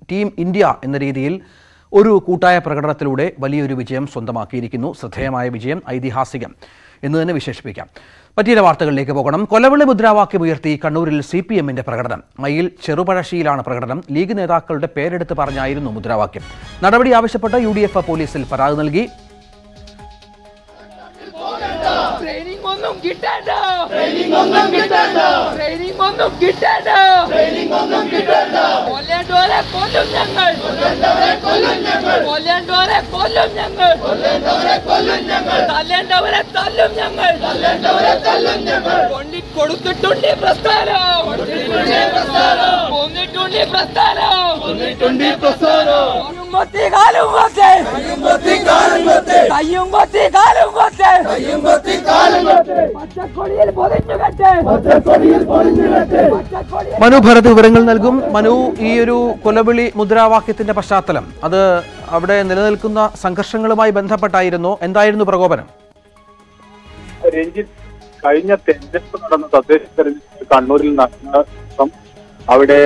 team India എന്ന രീതിയിൽ ഒരു കൂട്ടായ പ്രകടനത്തിലൂടെ വലിയൊരു വിജയം സ്വന്തമാക്കിയിരിക്കുന്നു ശ്രദ്ധേയമായ വിജയം ഐതിഹാസികം എന്ന് തന്നെ വിശേഷിപ്പിക്കാം പറ്റിയ വാർത്തകളിലേക്ക് പോകണം കൊലവിളി മുദ്രാവാക്യം ഉയർത്തി കണ്ണൂരിൽ സി പി എമ്മിന്റെ പ്രകടനം മയിൽ ചെറുപഴശ്ശിയിലാണ് പ്രകടനം ലീഗ് നേതാക്കളുടെ പേരെടുത്ത് പറഞ്ഞായിരുന്നു മുദ്രാവാക്യം നടപടി ആവശ്യപ്പെട്ട് യു ഡി എഫ് പോലീസിൽ പരാതി നൽകി ട്രെയിനിങ് ഒന്നും കിട്ടേണ്ട ട്രെയിനിങ് ഒന്നും കിട്ടേണ്ട ട്രെയിനിങ് ഒന്നും കിട്ടേണ്ട ട്രെയിനിങ് ഒന്നും കിട്ടേണ്ട കൊല്ലേണ്ടവരെ കൊല്ലും ഞങ്ങൾ കൊല്ലേണ്ടവരെ കൊല്ലും ഞങ്ങൾ കൊല്ലേണ്ടവരെ കൊല്ലും ഞങ്ങൾ കൊല്ലേണ്ടവരെ കൊല്ലും ഞങ്ങൾ തല്ലേണ്ടവരെ തല്ലും ഞങ്ങൾ തല്ലേണ്ടവരെ തല്ലും ഞങ്ങൾ കൊണ്ടി കൊടുത്തിട്ടുണ്ട് ഈ പ്രസ്ഥാനം കൊന്നിട്ടുണ്ട് ഈ പ്രസ്ഥാനം കൊന്നിട്ടുണ്ട് ഈ പ്രസ്ഥാനം കയ്യും കൊത്തി കാലും കൊത്തി കയ്യും കൊത്തി കാലും കൊത്തി കയ്യും കൊത്തി കാലും കൊത്തി കയ്യും കൊത്തി കാലും കൊത്തി പച്ചക്കൊടിയിൽ പൊതിഞ്ഞു കെട്ട് പച്ചക്കൊടിയിൽ പൊതിഞ്ഞു കെട്ട് പച്ചക്കൊടിയിൽ മനു ഭരത് വിവരങ്ങൾ നൽകും മനു ഈ ഒരു കൊലവിളി മുദ്രാവാക്യത്തിന്റെ പശ്ചാത്തലം അത് അവിടെ നിലനിൽക്കുന്ന സംഘർഷങ്ങളുമായി ബന്ധപ്പെട്ടായിരുന്നു എന്തായിരുന്നു പ്രകോപനം രഞ്ജിത്ത് കഴിഞ്ഞ തെരഞ്ഞെടുപ്പ് നടന്ന തദ്ദേശ തെരഞ്ഞെടുപ്പ് കണ്ണൂരിൽ നടന്ന ദിവസം അവിടെ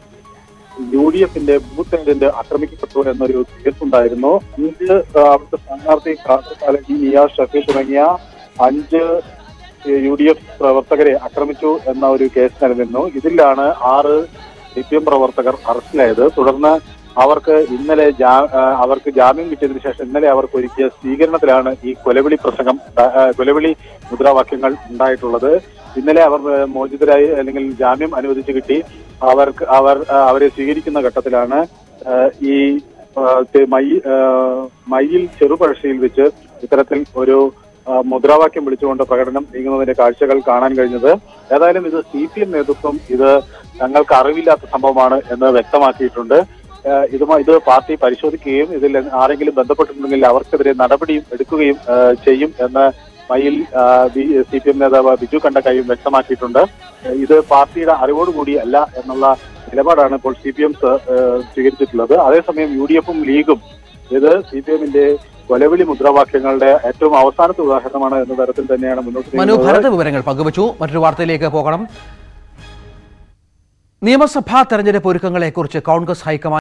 യു ഡി എഫിന്റെ ബൂത്ത് ഏജന്റ് ആക്രമിക്കപ്പെട്ടു എന്നൊരു കേസുണ്ടായിരുന്നു അഞ്ച് ആ, അവിടുത്തെ സ്ഥാനാർത്ഥി കാസർകാലി നിയാസ് ഷഫീ തുടങ്ങിയ അഞ്ച് യു ഡി എഫ് പ്രവർത്തകരെ ആക്രമിച്ചു എന്ന ഒരു കേസ് നിലനിന്നു ഇതിലാണ് ആറ് സി പി എം പ്രവർത്തകർ അറസ്റ്റിലായത് തുടർന്ന് അവർക്ക് ഇന്നലെ ജാ- ആ, അവർക്ക് ജാമ്യം കിട്ടിയതിനു ശേഷം ഇന്നലെ അവർക്ക് ഒരുക്കിയ സ്വീകരണത്തിലാണ് ഈ കൊലവിളി പ്രസംഗം ഉണ്ടാ- ആ, കൊലവിളി മുദ്രാവാക്യങ്ങൾ ഉണ്ടായിട്ടുള്ളത് ഇന്നലെ അവർ ആ, മോചിതരായി അല്ലെങ്കിൽ ജാമ്യം അനുവദിച്ചു കിട്ടി അവർക്ക് അവർ ആ, അവരെ സ്വീകരിക്കുന്ന ഘട്ടത്തിലാണ് ആ, ഈ ആ, തെ- മയി- ആ, മയിൽ ചെറുപഴശ്ശിയിൽ വെച്ച് ഇത്തരത്തിൽ ഒരു ആ, മുദ്രാവാക്യം വിളിച്ചുകൊണ്ട് പ്രകടനം നീങ്ങുന്നതിന്റെ കാഴ്ചകൾ കാണാൻ കഴിഞ്ഞത് ഏതായാലും ഇത് സി പി എം നേതൃത്വം ഇത് ഞങ്ങൾക്ക് അറിവില്ലാത്ത സംഭവമാണ് എന്ന് വ്യക്തമാക്കിയിട്ടുണ്ട് ഏഹ് ഇതുമായി ഇത് പാർട്ടി പരിശോധിക്കുകയും ഇതിൽ ആരെങ്കിലും ബന്ധപ്പെട്ടിട്ടുണ്ടെങ്കിൽ അവർക്കെതിരെ നടപടിയും എടുക്കുകയും ഏഹ് ചെയ്യും എന്ന് മയിൽ സി പി എം നേതാവ് ബിജു കണ്ടക്കയും വ്യക്തമാക്കിയിട്ടുണ്ട് ഏഹ് ഇത് പാർട്ടിയുടെ അറിവോടുകൂടി അല്ല എന്നുള്ള നിലപാടാണ് ഇപ്പോൾ സി പി എം സ്വീകരിച്ചിട്ടുള്ളത് അതേസമയം യു ഡി എഫും ലീഗും ഇത് സി പി എമ്മിന്റെ കൊലവിളി മുദ്രാവാക്യങ്ങളുടെ ഏറ്റവും അവസാനത്തെ ഉദാഹരണമാണ് എന്ന തരത്തിൽ തന്നെയാണ് മുന്നോട്ട് മനു നീങ്ങുന്നത് ഭരത് വിവരങ്ങൾ പങ്കുവച്ചു മറ്റൊരു വാർത്തയിലേക്ക് പോകണം നിയമസഭാ തെരഞ്ഞെടുപ്പ് ഒരുക്കങ്ങളെക്കുറിച്ച് കോൺഗ്രസ് ഹൈക്കമാൻഡ്